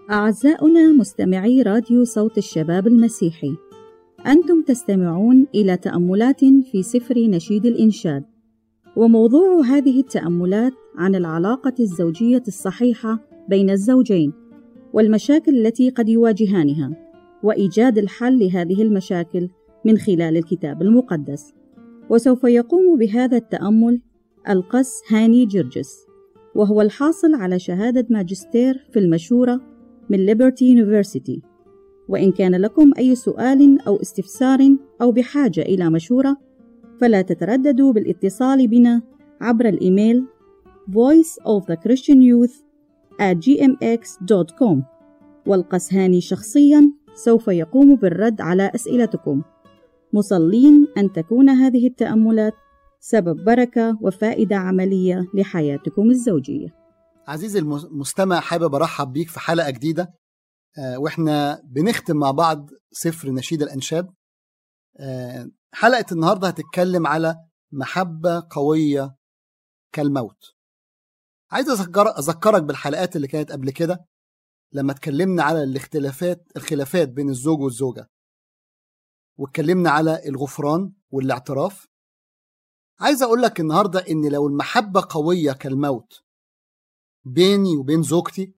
أعزاؤنا مستمعي راديو صوت الشباب المسيحي أنتم تستمعون إلى تأملات في سفر نشيد الإنشاد وموضوع هذه التأملات عن العلاقة الزوجية الصحيحة بين الزوجين والمشاكل التي قد يواجهانها وإيجاد الحل لهذه المشاكل من خلال الكتاب المقدس وسوف يقوم بهذا التأمل القس هاني جرجس وهو الحاصل على شهادة ماجستير في المشورة من ليبرتي يونيفرسيتي وإن كان لكم أي سؤال أو استفسار أو بحاجة إلى مشورة فلا تترددوا بالاتصال بنا عبر الإيميل voice of the Christian youth at gmx.com والقس هاني شخصيا سوف يقوم بالرد على أسئلتكم مصلين أن تكون هذه التأملات سبب بركة وفائدة عملية لحياتكم الزوجية عزيزي المستمع حابب ارحب بيك في حلقه جديده آه، واحنا بنختم مع بعض سفر نشيد الانشاد آه، حلقه النهارده هتتكلم على محبه قويه كالموت عايز أذكر اذكرك بالحلقات اللي كانت قبل كده لما اتكلمنا على الاختلافات الخلافات بين الزوج والزوجه واتكلمنا على الغفران والاعتراف عايز اقول لك النهارده ان لو المحبه قويه كالموت بيني وبين زوجتي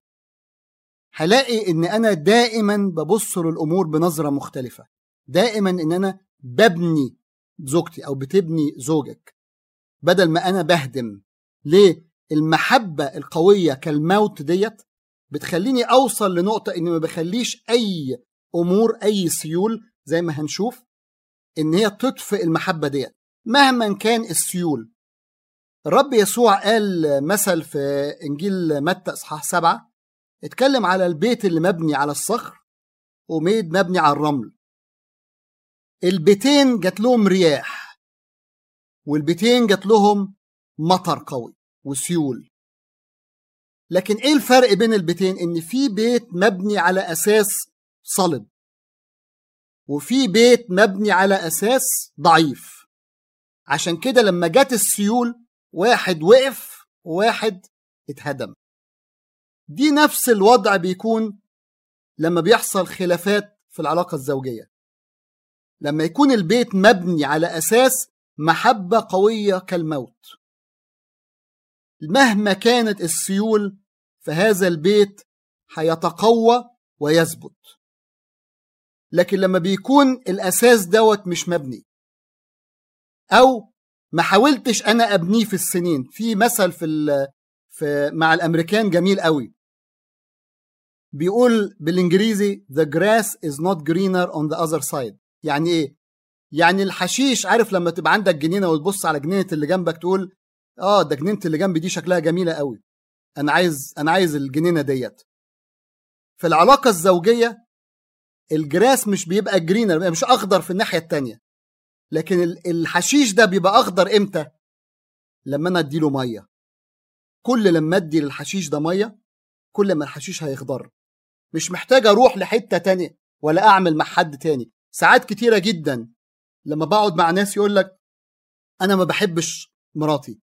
هلاقي ان انا دائما ببص للامور بنظره مختلفه دائما ان انا ببني زوجتي او بتبني زوجك بدل ما انا بهدم ليه المحبه القويه كالموت ديت بتخليني اوصل لنقطه ان ما بخليش اي امور اي سيول زي ما هنشوف ان هي تطفئ المحبه ديت مهما كان السيول الرب يسوع قال مثل في انجيل متى اصحاح سبعه اتكلم على البيت اللي مبني على الصخر وميد مبني على الرمل البيتين جات لهم رياح والبيتين جات لهم مطر قوي وسيول لكن ايه الفرق بين البيتين ان في بيت مبني على اساس صلب وفي بيت مبني على اساس ضعيف عشان كده لما جت السيول واحد وقف وواحد اتهدم دي نفس الوضع بيكون لما بيحصل خلافات في العلاقة الزوجية لما يكون البيت مبني على أساس محبة قوية كالموت مهما كانت السيول فهذا البيت هيتقوى ويثبت لكن لما بيكون الأساس دوت مش مبني أو ما حاولتش أنا أبنيه في السنين في مثل في, في مع الأمريكان جميل قوي بيقول بالإنجليزي the grass is not greener on the other side يعني إيه؟ يعني الحشيش عارف لما تبقى عندك جنينة وتبص على جنينة اللي جنبك تقول اه ده جنينة اللي جنبي دي شكلها جميلة قوي انا عايز انا عايز الجنينة ديت في العلاقة الزوجية الجراس مش بيبقى جرينر مش اخضر في الناحية التانية لكن الحشيش ده بيبقى اخضر امتى لما انا اديله ميه كل لما ادي للحشيش ده ميه كل ما الحشيش هيخضر مش محتاج اروح لحته تانية ولا اعمل مع حد تاني ساعات كتيره جدا لما بقعد مع ناس يقول لك انا ما بحبش مراتي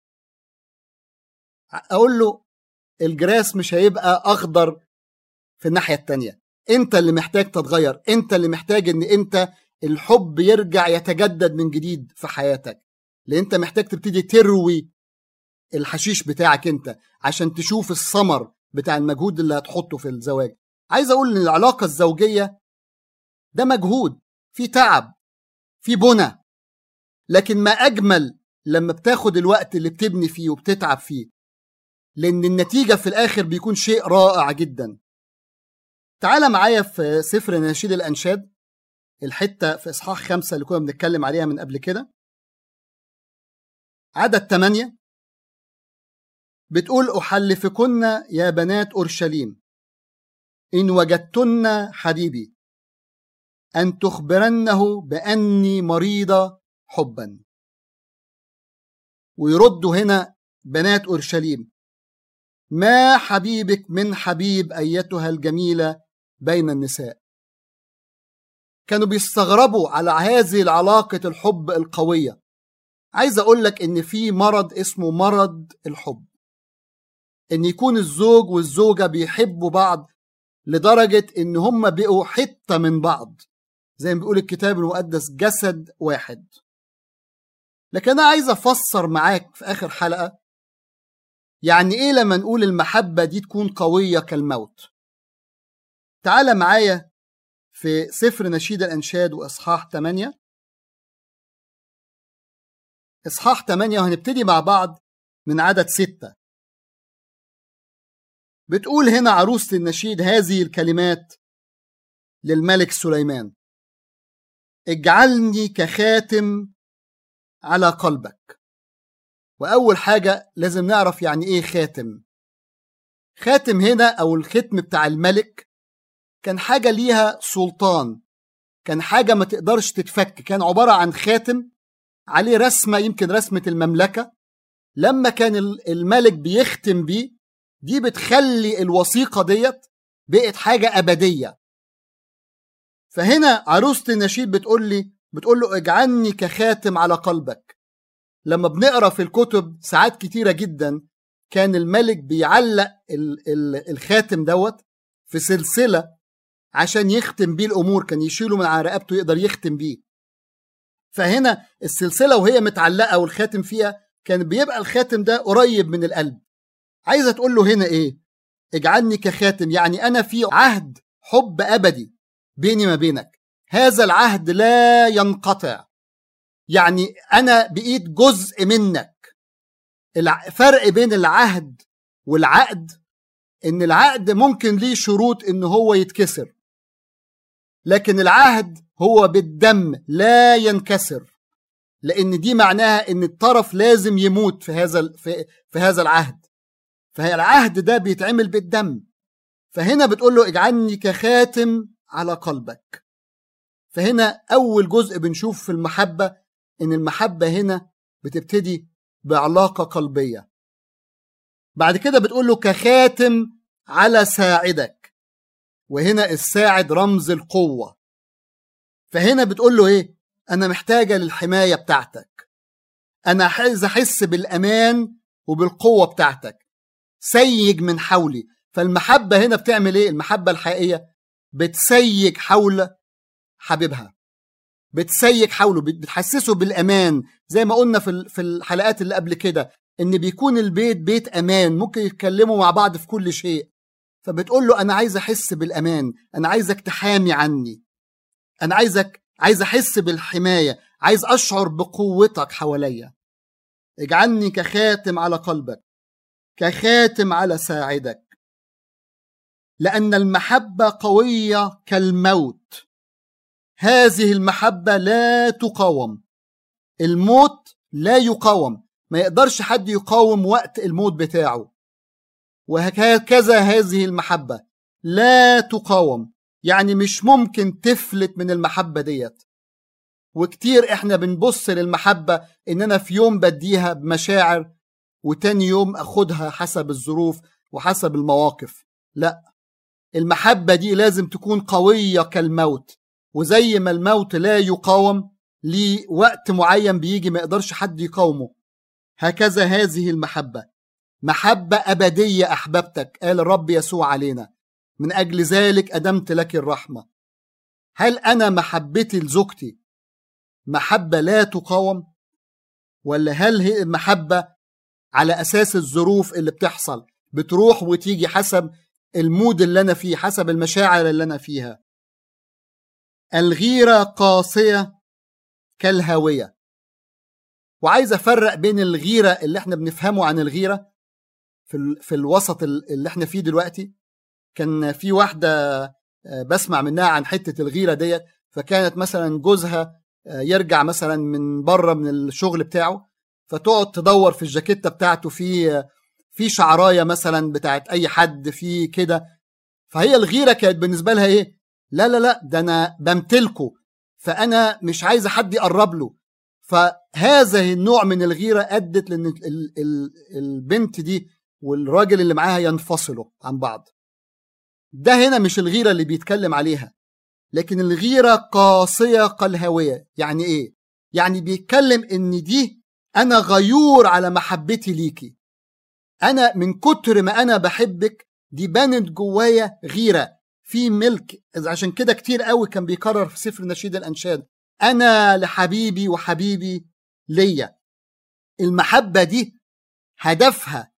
اقول له الجراس مش هيبقى اخضر في الناحيه التانية انت اللي محتاج تتغير انت اللي محتاج ان انت الحب يرجع يتجدد من جديد في حياتك لان انت محتاج تبتدي تروي الحشيش بتاعك انت عشان تشوف الثمر بتاع المجهود اللي هتحطه في الزواج عايز اقول ان العلاقه الزوجيه ده مجهود في تعب في بنى لكن ما اجمل لما بتاخد الوقت اللي بتبني فيه وبتتعب فيه لان النتيجه في الاخر بيكون شيء رائع جدا تعال معايا في سفر نشيد الانشاد الحته في اصحاح خمسه اللي كنا بنتكلم عليها من قبل كده عدد ثمانية بتقول أحلفكن يا بنات أورشليم إن وجدتن حبيبي أن تخبرنه بأني مريضة حبا ويردوا هنا بنات أورشليم ما حبيبك من حبيب أيتها الجميلة بين النساء كانوا بيستغربوا على هذه العلاقة الحب القوية عايز أقول لك إن في مرض اسمه مرض الحب إن يكون الزوج والزوجة بيحبوا بعض لدرجة إن هم بقوا حتة من بعض زي ما بيقول الكتاب المقدس جسد واحد لكن أنا عايز أفسر معاك في آخر حلقة يعني إيه لما نقول المحبة دي تكون قوية كالموت تعال معايا في سفر نشيد الأنشاد وإصحاح 8 إصحاح 8 وهنبتدي مع بعض من عدد ستة بتقول هنا عروسة النشيد هذه الكلمات للملك سليمان اجعلني كخاتم على قلبك وأول حاجة لازم نعرف يعني إيه خاتم خاتم هنا أو الختم بتاع الملك كان حاجة ليها سلطان كان حاجة ما تقدرش تتفك كان عبارة عن خاتم عليه رسمة يمكن رسمة المملكة لما كان الملك بيختم بيه دي بتخلي الوثيقة ديت بقت حاجة أبدية فهنا عروسة النشيد بتقول لي بتقول له اجعلني كخاتم على قلبك لما بنقرا في الكتب ساعات كتيرة جدا كان الملك بيعلق ال ال الخاتم دوت في سلسلة عشان يختم بيه الأمور كان يشيله من على رقبته يقدر يختم بيه فهنا السلسلة وهي متعلقة والخاتم فيها كان بيبقى الخاتم ده قريب من القلب عايزة تقول له هنا إيه اجعلني كخاتم يعني أنا في عهد حب أبدي بيني ما بينك هذا العهد لا ينقطع يعني أنا بقيت جزء منك الفرق بين العهد والعقد إن العقد ممكن ليه شروط إن هو يتكسر لكن العهد هو بالدم لا ينكسر لان دي معناها ان الطرف لازم يموت في هذا في, في هذا العهد فالعهد ده بيتعمل بالدم فهنا بتقول له اجعلني كخاتم على قلبك فهنا اول جزء بنشوف في المحبه ان المحبه هنا بتبتدي بعلاقه قلبيه بعد كده بتقول له كخاتم على ساعدك وهنا الساعد رمز القوه فهنا بتقول له ايه انا محتاجه للحمايه بتاعتك انا عايز احس بالامان وبالقوه بتاعتك سيج من حولي فالمحبه هنا بتعمل ايه المحبه الحقيقيه بتسيج حول حبيبها بتسيج حوله بتحسسه بالامان زي ما قلنا في في الحلقات اللي قبل كده ان بيكون البيت بيت امان ممكن يتكلموا مع بعض في كل شيء فبتقول له انا عايز احس بالامان انا عايزك تحامي عني انا عايزك عايز احس بالحمايه عايز اشعر بقوتك حواليا اجعلني كخاتم على قلبك كخاتم على ساعدك لان المحبه قويه كالموت هذه المحبه لا تقاوم الموت لا يقاوم ما يقدرش حد يقاوم وقت الموت بتاعه وهكذا هذه المحبه لا تقاوم يعني مش ممكن تفلت من المحبة ديت وكتير احنا بنبص للمحبة ان انا في يوم بديها بمشاعر وتاني يوم اخدها حسب الظروف وحسب المواقف لا المحبة دي لازم تكون قوية كالموت وزي ما الموت لا يقاوم ليه وقت معين بيجي ما يقدرش حد يقاومه هكذا هذه المحبة محبة أبدية أحببتك قال الرب يسوع علينا من أجل ذلك أدمت لك الرحمة هل أنا محبتي لزوجتي محبة لا تقاوم ولا هل هي محبة على أساس الظروف اللي بتحصل بتروح وتيجي حسب المود اللي أنا فيه حسب المشاعر اللي أنا فيها الغيرة قاسية كالهاوية وعايز أفرق بين الغيرة اللي احنا بنفهمه عن الغيرة في, في الوسط اللي احنا فيه دلوقتي كان في واحدة بسمع منها عن حتة الغيرة ديت فكانت مثلا جوزها يرجع مثلا من بره من الشغل بتاعه فتقعد تدور في الجاكيتة بتاعته في في شعراية مثلا بتاعت أي حد في كده فهي الغيرة كانت بالنسبة لها إيه؟ لا لا لا ده أنا بمتلكه فأنا مش عايزة حد يقرب له فهذا النوع من الغيرة أدت لأن البنت دي والراجل اللي معاها ينفصلوا عن بعض ده هنا مش الغيرة اللي بيتكلم عليها لكن الغيرة قاسية كالهاوية يعني ايه؟ يعني بيتكلم ان دي انا غيور على محبتي ليكي انا من كتر ما انا بحبك دي بانت جوايا غيرة في ملك عشان كده كتير قوي كان بيكرر في سفر نشيد الانشاد انا لحبيبي وحبيبي ليا المحبه دي هدفها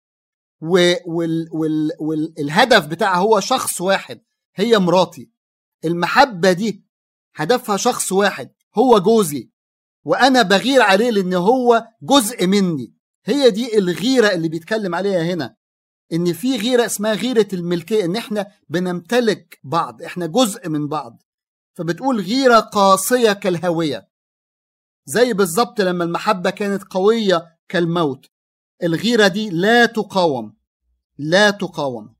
والهدف بتاعها هو شخص واحد هي مراتي المحبه دي هدفها شخص واحد هو جوزي وانا بغير عليه لان هو جزء مني هي دي الغيره اللي بيتكلم عليها هنا ان في غيره اسمها غيره الملكيه ان احنا بنمتلك بعض احنا جزء من بعض فبتقول غيره قاسيه كالهويه زي بالظبط لما المحبه كانت قويه كالموت الغيره دي لا تقاوم لا تقاوم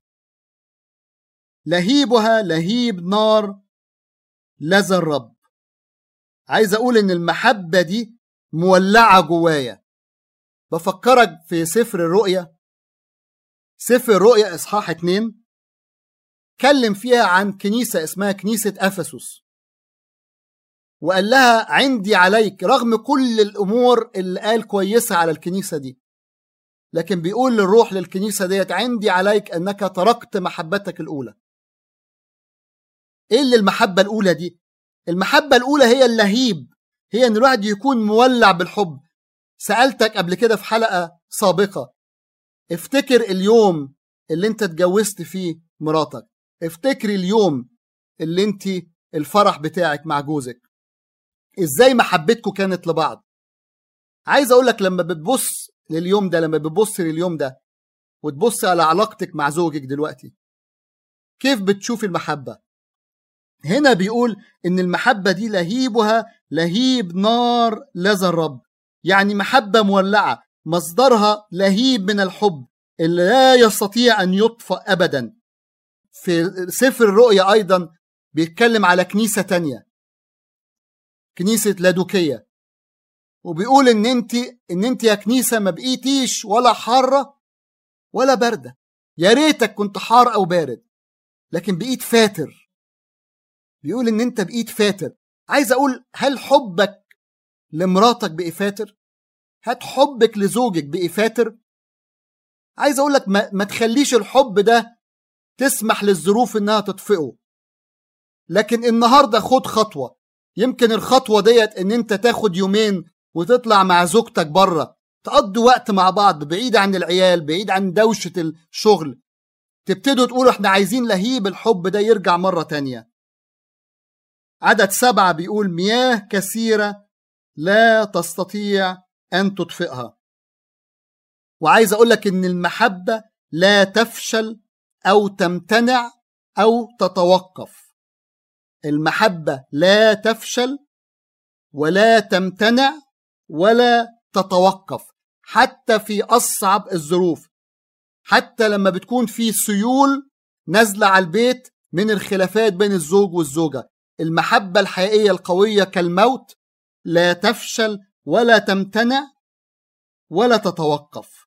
لهيبها لهيب نار لذا الرب عايز اقول ان المحبه دي مولعه جوايا بفكرك في سفر الرؤيا سفر الرؤيا اصحاح اتنين كلم فيها عن كنيسه اسمها كنيسه افسس وقال لها عندي عليك رغم كل الامور اللي قال كويسه على الكنيسه دي لكن بيقول للروح للكنيسه ديت عندي عليك انك تركت محبتك الاولى ايه اللي المحبه الاولى دي المحبه الاولى هي اللهيب هي ان الواحد يكون مولع بالحب سالتك قبل كده في حلقه سابقه افتكر اليوم اللي انت اتجوزت فيه مراتك افتكري اليوم اللي انت الفرح بتاعك مع جوزك ازاي محبتكم كانت لبعض عايز اقول لك لما بتبص لليوم ده لما بتبص لليوم ده وتبص على علاقتك مع زوجك دلوقتي كيف بتشوف المحبة هنا بيقول ان المحبة دي لهيبها لهيب نار لذا الرب يعني محبة مولعة مصدرها لهيب من الحب اللي لا يستطيع ان يطفأ ابدا في سفر الرؤيا ايضا بيتكلم على كنيسة تانية كنيسة لادوكية وبيقول ان انت ان انت يا كنيسة ما بقيتيش ولا حارة ولا باردة يا ريتك كنت حار او بارد لكن بقيت فاتر بيقول ان انت بقيت فاتر عايز اقول هل حبك لمراتك بقي فاتر هات حبك لزوجك بقي فاتر عايز اقول لك ما, ما تخليش الحب ده تسمح للظروف انها تطفئه لكن النهارده خد خطوه يمكن الخطوه ديت ان انت تاخد يومين وتطلع مع زوجتك بره تقضي وقت مع بعض بعيد عن العيال بعيد عن دوشه الشغل تبتدوا تقولوا احنا عايزين لهيب الحب ده يرجع مره تانيه عدد سبعة بيقول مياه كثيرة لا تستطيع أن تطفئها وعايز أقول لك إن المحبة لا تفشل أو تمتنع أو تتوقف المحبة لا تفشل ولا تمتنع ولا تتوقف حتى في أصعب الظروف حتى لما بتكون في سيول نازلة على البيت من الخلافات بين الزوج والزوجة المحبة الحقيقية القوية كالموت لا تفشل ولا تمتنع ولا تتوقف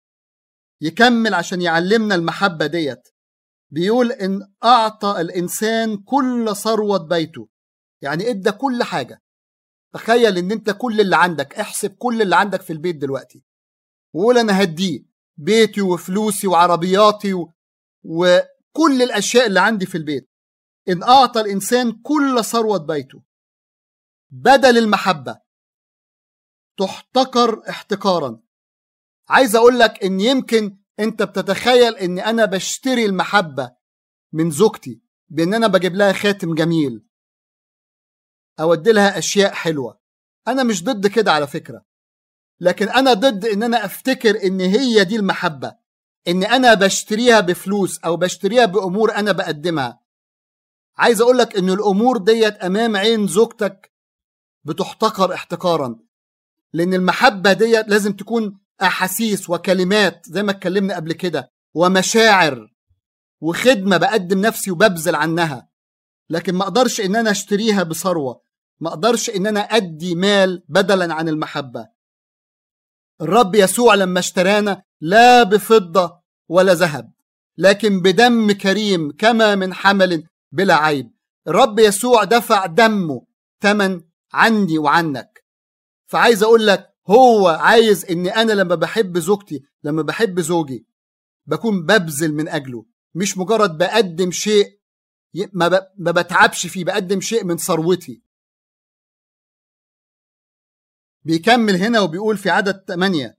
يكمل عشان يعلمنا المحبة ديت بيقول إن أعطى الإنسان كل ثروة بيته يعني إدى كل حاجة تخيل إن أنت كل اللي عندك احسب كل اللي عندك في البيت دلوقتي وقول أنا هديه بيتي وفلوسي وعربياتي و... وكل الأشياء اللي عندي في البيت إن أعطى الإنسان كل ثروة بيته بدل المحبة تحتقر احتقارا عايز أقول لك إن يمكن أنت بتتخيل إن أنا بشتري المحبة من زوجتي بإن أنا بجيب لها خاتم جميل أودي لها أشياء حلوة أنا مش ضد كده على فكرة لكن أنا ضد إن أنا أفتكر إن هي دي المحبة إن أنا بشتريها بفلوس أو بشتريها بأمور أنا بقدمها عايز اقول لك ان الامور ديت امام عين زوجتك بتحتقر احتقارا لان المحبه ديت لازم تكون احاسيس وكلمات زي ما اتكلمنا قبل كده ومشاعر وخدمه بقدم نفسي وببذل عنها لكن ما اقدرش ان انا اشتريها بثروه ما اقدرش ان انا ادي مال بدلا عن المحبه الرب يسوع لما اشترانا لا بفضه ولا ذهب لكن بدم كريم كما من حمل بلا عيب الرب يسوع دفع دمه ثمن عني وعنك فعايز اقول لك هو عايز ان انا لما بحب زوجتي لما بحب زوجي بكون ببذل من اجله مش مجرد بقدم شيء ما بتعبش فيه بقدم شيء من ثروتي بيكمل هنا وبيقول في عدد 8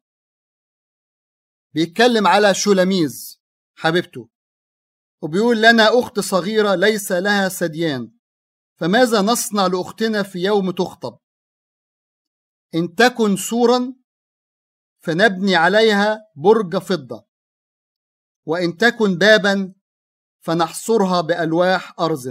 بيتكلم على شولاميز حبيبته وبيقول لنا أخت صغيرة ليس لها سديان فماذا نصنع لأختنا في يوم تخطب إن تكن سورا فنبني عليها برج فضة وإن تكن بابا فنحصرها بألواح أرز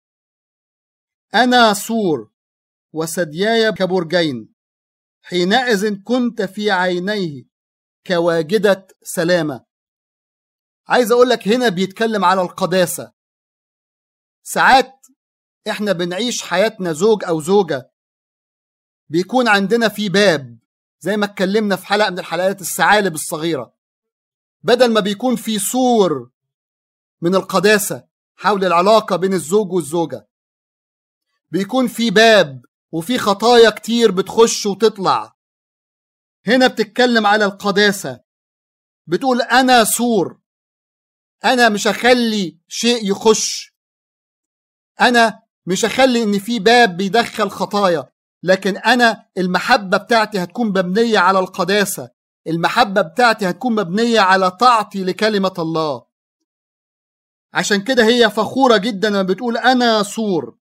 أنا سور وثدياي كبرجين حينئذ كنت في عينيه كواجدة سلامة عايز أقول لك هنا بيتكلم على القداسة ساعات إحنا بنعيش حياتنا زوج أو زوجة بيكون عندنا في باب زي ما اتكلمنا في حلقة من الحلقات الثعالب الصغيرة بدل ما بيكون في سور من القداسة حول العلاقة بين الزوج والزوجة بيكون في باب وفي خطايا كتير بتخش وتطلع هنا بتتكلم على القداسة بتقول أنا سور أنا مش هخلي شيء يخش أنا مش هخلي إن في باب بيدخل خطايا لكن أنا المحبة بتاعتي هتكون مبنية على القداسة المحبة بتاعتي هتكون مبنية على طاعتي لكلمة الله عشان كده هي فخورة جدا لما بتقول أنا سور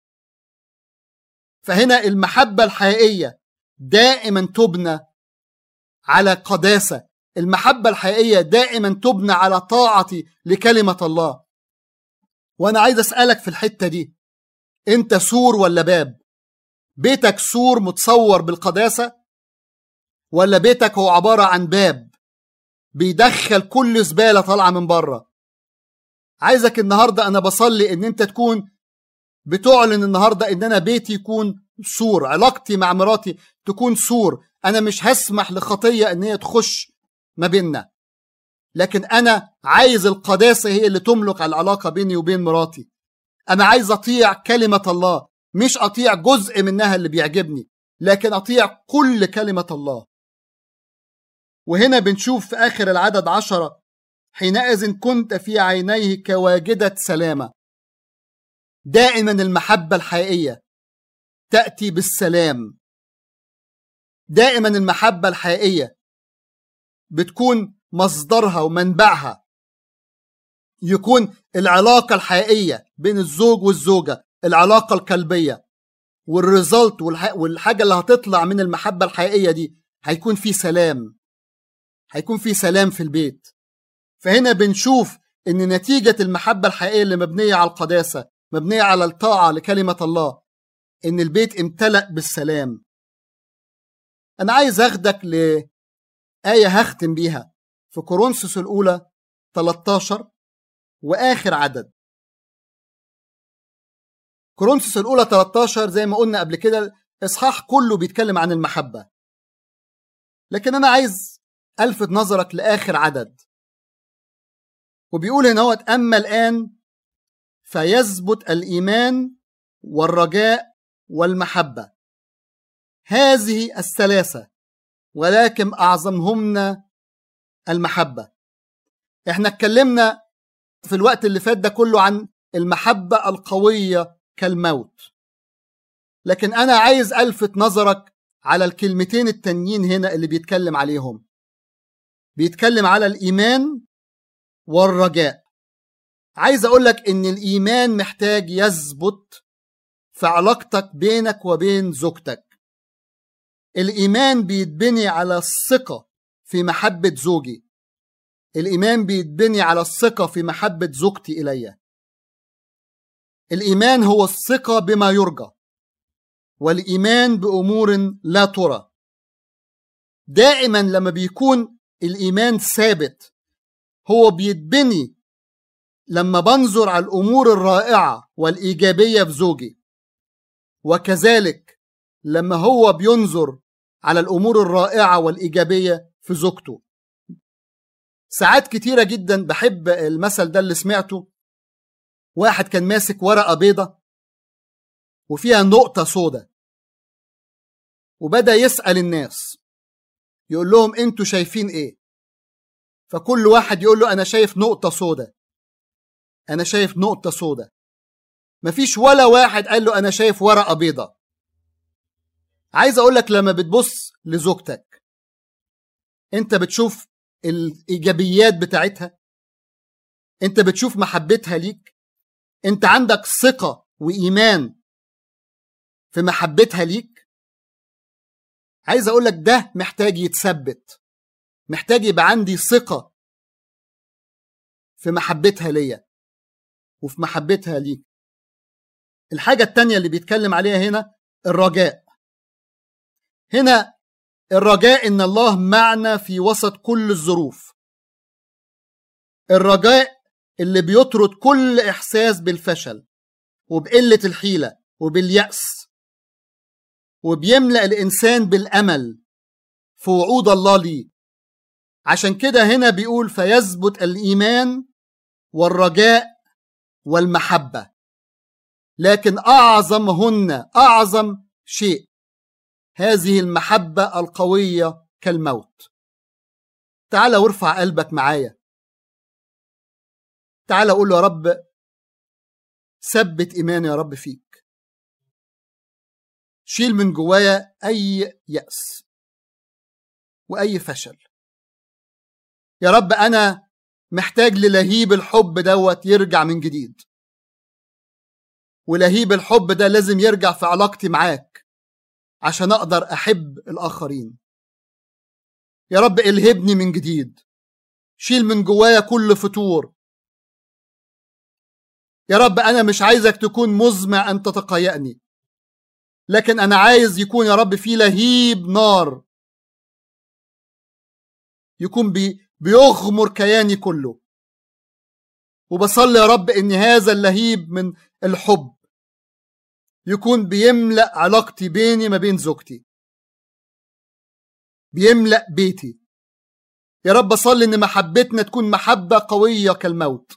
فهنا المحبة الحقيقية دائما تبنى على قداسة المحبة الحقيقية دائما تبنى على طاعتي لكلمة الله وأنا عايز أسألك في الحتة دي أنت سور ولا باب بيتك سور متصور بالقداسة ولا بيتك هو عبارة عن باب بيدخل كل زبالة طالعة من بره عايزك النهاردة أنا بصلي إن أنت تكون بتعلن النهاردة إن أنا بيتي يكون سور علاقتي مع مراتي تكون سور أنا مش هسمح لخطية إن هي تخش ما بيننا لكن أنا عايز القداسة هي اللي تملك على العلاقة بيني وبين مراتي أنا عايز أطيع كلمة الله مش أطيع جزء منها اللي بيعجبني لكن أطيع كل كلمة الله وهنا بنشوف في آخر العدد عشرة حينئذ كنت في عينيه كواجدة سلامة دائما المحبة الحقيقية تأتي بالسلام دائما المحبة الحقيقية بتكون مصدرها ومنبعها يكون العلاقة الحقيقية بين الزوج والزوجة العلاقة القلبية والريزلت والحاجة اللي هتطلع من المحبة الحقيقية دي هيكون في سلام هيكون في سلام في البيت فهنا بنشوف ان نتيجة المحبة الحقيقية اللي مبنية على القداسة مبنية على الطاعة لكلمة الله ان البيت امتلأ بالسلام انا عايز اخدك لآية هختم بيها في كورنثوس الاولى 13 واخر عدد كورنثوس الاولى 13 زي ما قلنا قبل كده اصحاح كله بيتكلم عن المحبة لكن انا عايز الفت نظرك لاخر عدد وبيقول هنا هو اما الان فيثبت الايمان والرجاء والمحبه هذه الثلاثه ولكن اعظمهن المحبه احنا اتكلمنا في الوقت اللي فات ده كله عن المحبه القويه كالموت لكن انا عايز الفت نظرك على الكلمتين التانيين هنا اللي بيتكلم عليهم بيتكلم على الايمان والرجاء عايز اقول لك ان الايمان محتاج يثبت في علاقتك بينك وبين زوجتك الايمان بيتبني على الثقه في محبه زوجي الايمان بيتبني على الثقه في محبه زوجتي الي الايمان هو الثقه بما يرجى والايمان بامور لا ترى دائما لما بيكون الايمان ثابت هو بيتبني لما بنظر على الامور الرائعه والايجابيه في زوجي وكذلك لما هو بينظر على الامور الرائعه والايجابيه في زوجته ساعات كتيره جدا بحب المثل ده اللي سمعته واحد كان ماسك ورقه بيضه وفيها نقطه سودة وبدا يسال الناس يقول لهم انتوا شايفين ايه فكل واحد يقول له انا شايف نقطه سودة انا شايف نقطه سودة مفيش ولا واحد قال له أنا شايف ورقة بيضة عايز أقول لك لما بتبص لزوجتك أنت بتشوف الإيجابيات بتاعتها أنت بتشوف محبتها ليك أنت عندك ثقة وإيمان في محبتها ليك عايز أقول لك ده محتاج يتثبت محتاج يبقى عندي ثقة في محبتها ليا وفي محبتها ليك الحاجة التانية اللي بيتكلم عليها هنا الرجاء هنا الرجاء إن الله معنا في وسط كل الظروف الرجاء اللي بيطرد كل إحساس بالفشل وبقلة الحيلة وباليأس وبيملأ الإنسان بالأمل في وعود الله ليه عشان كده هنا بيقول فيثبت الإيمان والرجاء والمحبة لكن أعظمهن أعظم شيء هذه المحبة القوية كالموت تعال وارفع قلبك معايا تعال قول له يا رب ثبت إيماني يا رب فيك شيل من جوايا أي يأس وأي فشل يا رب أنا محتاج للهيب الحب دوت يرجع من جديد ولهيب الحب ده لازم يرجع في علاقتي معاك عشان أقدر أحب الآخرين يا رب الهبني من جديد شيل من جوايا كل فتور يا رب أنا مش عايزك تكون مزمع أن تتقيأني لكن أنا عايز يكون يا رب في لهيب نار يكون بي بيغمر كياني كله وبصلي يا رب ان هذا اللهيب من الحب يكون بيملا علاقتي بيني ما بين زوجتي بيملا بيتي يا رب صلي ان محبتنا تكون محبه قويه كالموت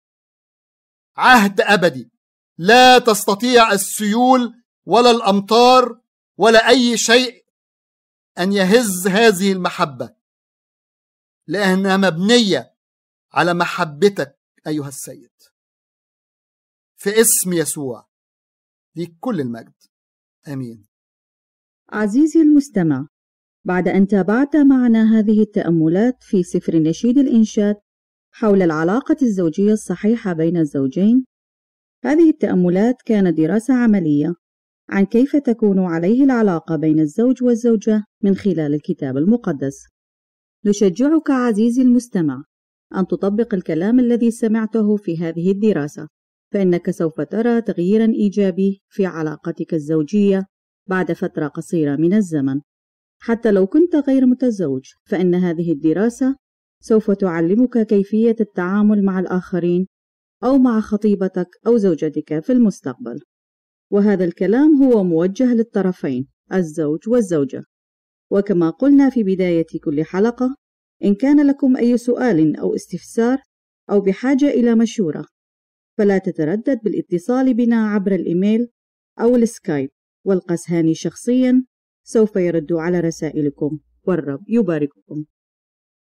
عهد ابدي لا تستطيع السيول ولا الامطار ولا اي شيء ان يهز هذه المحبه لانها مبنيه على محبتك ايها السيد في اسم يسوع ليك كل المجد امين عزيزي المستمع بعد ان تابعت معنا هذه التاملات في سفر نشيد الانشاد حول العلاقه الزوجيه الصحيحه بين الزوجين هذه التاملات كانت دراسه عمليه عن كيف تكون عليه العلاقه بين الزوج والزوجه من خلال الكتاب المقدس نشجعك عزيزي المستمع أن تطبق الكلام الذي سمعته في هذه الدراسة فإنك سوف ترى تغييرا إيجابي في علاقتك الزوجية بعد فترة قصيرة من الزمن حتى لو كنت غير متزوج فإن هذه الدراسة سوف تعلمك كيفية التعامل مع الآخرين أو مع خطيبتك أو زوجتك في المستقبل وهذا الكلام هو موجه للطرفين الزوج والزوجة وكما قلنا في بداية كل حلقة إن كان لكم أي سؤال أو استفسار أو بحاجة إلى مشورة فلا تتردد بالاتصال بنا عبر الإيميل أو السكايب والقسهاني شخصيا سوف يرد على رسائلكم والرب يبارككم